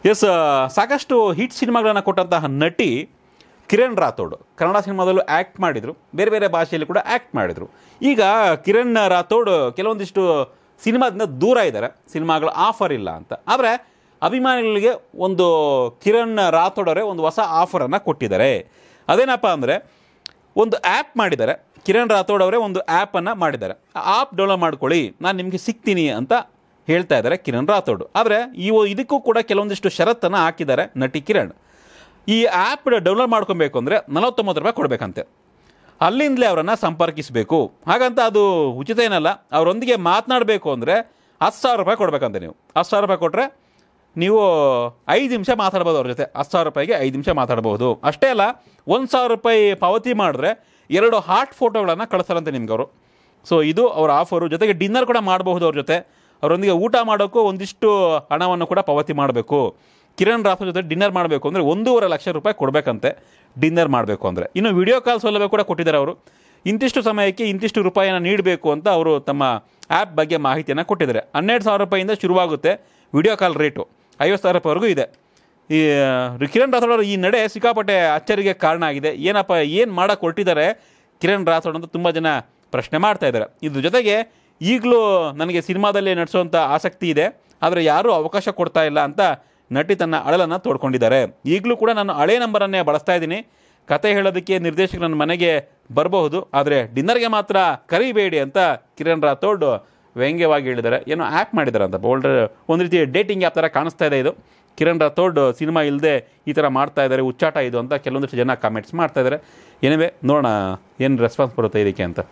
S ಸಾಕಷ್ಟು hit ಸಿನಿಮಾಗಳನ್ನು ಕೊಟ್ಟಂತಹ ನಟಿ ಕಿರಣ್ ರಾಥೋಡ್ ಕನ್ನಡ ಸಿನಿಮಾದಲ್ಲೂ ಆ್ಯಕ್ಟ್ ಮಾಡಿದರು ಬೇರೆ ಬೇರೆ ಭಾಷೆಯಲ್ಲಿ ಕೂಡ ಆ್ಯಕ್ಟ್ ಮಾಡಿದರು ಈಗ ಕಿರಣ್ ರಾಥೋಡ್ ಕೆಲವೊಂದಿಷ್ಟು ಸಿನಿಮಾದಿಂದ ದೂರ ಇದ್ದಾರೆ ಸಿನಿಮಾಗಳ ಆಫರ್ ಇಲ್ಲ ಅಂತ ಆದರೆ ಅಭಿಮಾನಿಗಳಿಗೆ ಒಂದು ಕಿರಣ್ ರಾಥೋಡ್ ಅವರೇ ಒಂದು ಹೊಸ ಆಫರನ್ನು ಕೊಟ್ಟಿದ್ದಾರೆ ಅದೇನಪ್ಪ ಅಂದರೆ ಒಂದು ಆ್ಯಪ್ ಮಾಡಿದ್ದಾರೆ ಕಿರಣ್ ರಾಥೋಡ್ ಅವರೇ ಒಂದು ಆ್ಯಪನ್ನು ಮಾಡಿದ್ದಾರೆ ಆ ಆ್ಯಪ್ ಡೌನ್ಲೋಡ್ ಮಾಡ್ಕೊಳ್ಳಿ ನಾನು ನಿಮಗೆ ಸಿಗ್ತೀನಿ ಅಂತ ಹೇಳ್ತಾ ಇದ್ದಾರೆ ಕಿರಣ್ ರಾಥೋಡ್ ಆದರೆ ಈ ಇದಕ್ಕೂ ಕೂಡ ಕೆಲವೊಂದಿಷ್ಟು ಷರತ್ತನ್ನು ಹಾಕಿದ್ದಾರೆ ನಟಿ ಕಿರಣ್ ಈ ಆ್ಯಪ್ ಡೌನ್ಲೋಡ್ ಮಾಡ್ಕೊಬೇಕು ಅಂದರೆ ನಲವತ್ತೊಂಬತ್ತು ರೂಪಾಯಿ ಕೊಡಬೇಕಂತೆ ಅಲ್ಲಿಂದಲೇ ಅವರನ್ನು ಸಂಪರ್ಕಿಸಬೇಕು ಹಾಗಂತ ಅದು ಉಚಿತ ಏನಲ್ಲ ಅವರೊಂದಿಗೆ ಮಾತನಾಡಬೇಕು ಅಂದರೆ ಹತ್ತು ಸಾವಿರ ರೂಪಾಯಿ ಕೊಡಬೇಕಂತೆ ನೀವು ಹತ್ತು ಸಾವಿರ ರೂಪಾಯಿ ಕೊಟ್ಟರೆ ನೀವು ಐದು ನಿಮಿಷ ಮಾತಾಡ್ಬೋದು ಅವ್ರ ಜೊತೆ ಹತ್ತು ಸಾವಿರ ರೂಪಾಯಿಗೆ ಐದು ನಿಮಿಷ ಮಾತಾಡ್ಬೋದು ಅಷ್ಟೇ ಅಲ್ಲ ಒಂದು ಸಾವಿರ ರೂಪಾಯಿ ಪಾವತಿ ಮಾಡಿದ್ರೆ ಎರಡು ಹಾರ್ಟ್ ಫೋಟೋಗಳನ್ನು ಕಳಿಸ್ತಾರಂತೆ ನಿಮ್ಗೆ ಅವರು ಸೊ ಇದು ಅವರ ಆಫರು ಜೊತೆಗೆ ಡಿನ್ನರ್ ಕೂಡ ಮಾಡಬಹುದು ಅವ್ರ ಜೊತೆ ಅವರೊಂದಿಗೆ ಊಟ ಮಾಡೋಕ್ಕೂ ಒಂದಿಷ್ಟು ಹಣವನ್ನು ಕೂಡ ಪಾವತಿ ಮಾಡಬೇಕು ಕಿರಣ್ ರಾಥೋಡ್ ಜೊತೆ ಡಿನ್ನರ್ ಮಾಡಬೇಕು ಅಂದರೆ ಒಂದೂವರೆ ಲಕ್ಷ ರೂಪಾಯಿ ಕೊಡಬೇಕಂತೆ ಡಿನ್ನರ್ ಮಾಡಬೇಕು ಅಂದರೆ ಇನ್ನು ವಿಡಿಯೋ ಕಾಲ್ ಸೌಲಭ್ಯ ಕೂಡ ಕೊಟ್ಟಿದ್ದಾರೆ ಅವರು ಇಂತಿಷ್ಟು ಸಮಯಕ್ಕೆ ಇಂತಿಷ್ಟು ರೂಪಾಯಿನ ನೀಡಬೇಕು ಅಂತ ಅವರು ತಮ್ಮ ಆ್ಯಪ್ ಬಗ್ಗೆ ಮಾಹಿತಿಯನ್ನು ಕೊಟ್ಟಿದ್ದಾರೆ ಹನ್ನೆರಡು ಸಾವಿರ ರೂಪಾಯಿಂದ ಶುರುವಾಗುತ್ತೆ ವಿಡಿಯೋ ಕಾಲ್ ರೇಟು ಐವತ್ತು ಸಾವಿರ ರೂಪಾಯಿವರೆಗೂ ಇದೆ ಈ ಆ, ಕಿರಣ್ ರಾಥೋಡ್ ಅವರ ಈ ನಡೆ ಸಿಕ್ಕಾಪಟ್ಟೆ ಅಚ್ಚರಿಗೆ ಕಾರಣ ಆಗಿದೆ ಏನಪ್ಪ ಏನು ಮಾಡಕ್ಕೆ ಹೊರಟಿದ್ದಾರೆ ಕಿರಣ್ ರಾಥೋಡ್ ಅಂತ ತುಂಬ ಜನ ಪ್ರಶ್ನೆ ಮಾಡ್ತಾ ಇದ್ದಾರೆ ಇದ್ರ ಜೊತೆಗೆ ಈಗಲೂ ನನಗೆ ಸಿನಿಮಾದಲ್ಲಿ ನಟಿಸುವಂಥ ಆಸಕ್ತಿ ಇದೆ ಆದರೆ ಯಾರೂ ಅವಕಾಶ ಕೊಡ್ತಾ ಇಲ್ಲ ಅಂತ ನಟಿ ತನ್ನ ಅಳಲನ್ನು ತೋಡ್ಕೊಂಡಿದ್ದಾರೆ ಈಗಲೂ ಕೂಡ ನಾನು ಹಳೆ ನಂಬರನ್ನೇ ಬಳಸ್ತಾ ಇದ್ದೀನಿ ಕತೆ ಹೇಳೋದಕ್ಕೆ ನಿರ್ದೇಶಕರು ನನ್ನ ಮನೆಗೆ ಬರಬಹುದು ಆದರೆ ಡಿನ್ನರ್ಗೆ ಮಾತ್ರ ಕರಿಬೇಡಿ ಅಂತ ಕಿರಣ್ ರಾಥೋಡ್ ವ್ಯಂಗ್ಯವಾಗಿ ಹೇಳಿದ್ದಾರೆ ಏನೋ ಆ್ಯಪ್ ಮಾಡಿದ್ದಾರೆ ಅಂತ ಬೋಲ್ಡ್ ಒಂದು ರೀತಿ ಡೇಟಿಂಗ್ ಆ್ಯಪ್ ಥರ ಕಾಣಿಸ್ತಾ ಇದೆ ಇದು ಕಿರಣ್ ರಾಥೋಡ್ ಸಿನಿಮಾ ಇಲ್ಲದೆ ಈ ಥರ ಮಾಡ್ತಾ ಇದ್ದಾರೆ ಹುಚ್ಚಾಟ ಇದು ಅಂತ ಕೆಲವೊಂದಿಷ್ಟು ಜನ ಕಾಮೆಂಟ್ಸ್ ಮಾಡ್ತಾ ಇದ್ದಾರೆ ಏನಿವೆ ನೋಡೋಣ ಏನು ರೆಸ್ಪಾನ್ಸ್ ಬರುತ್ತೆ ಇದಕ್ಕೆ ಅಂತ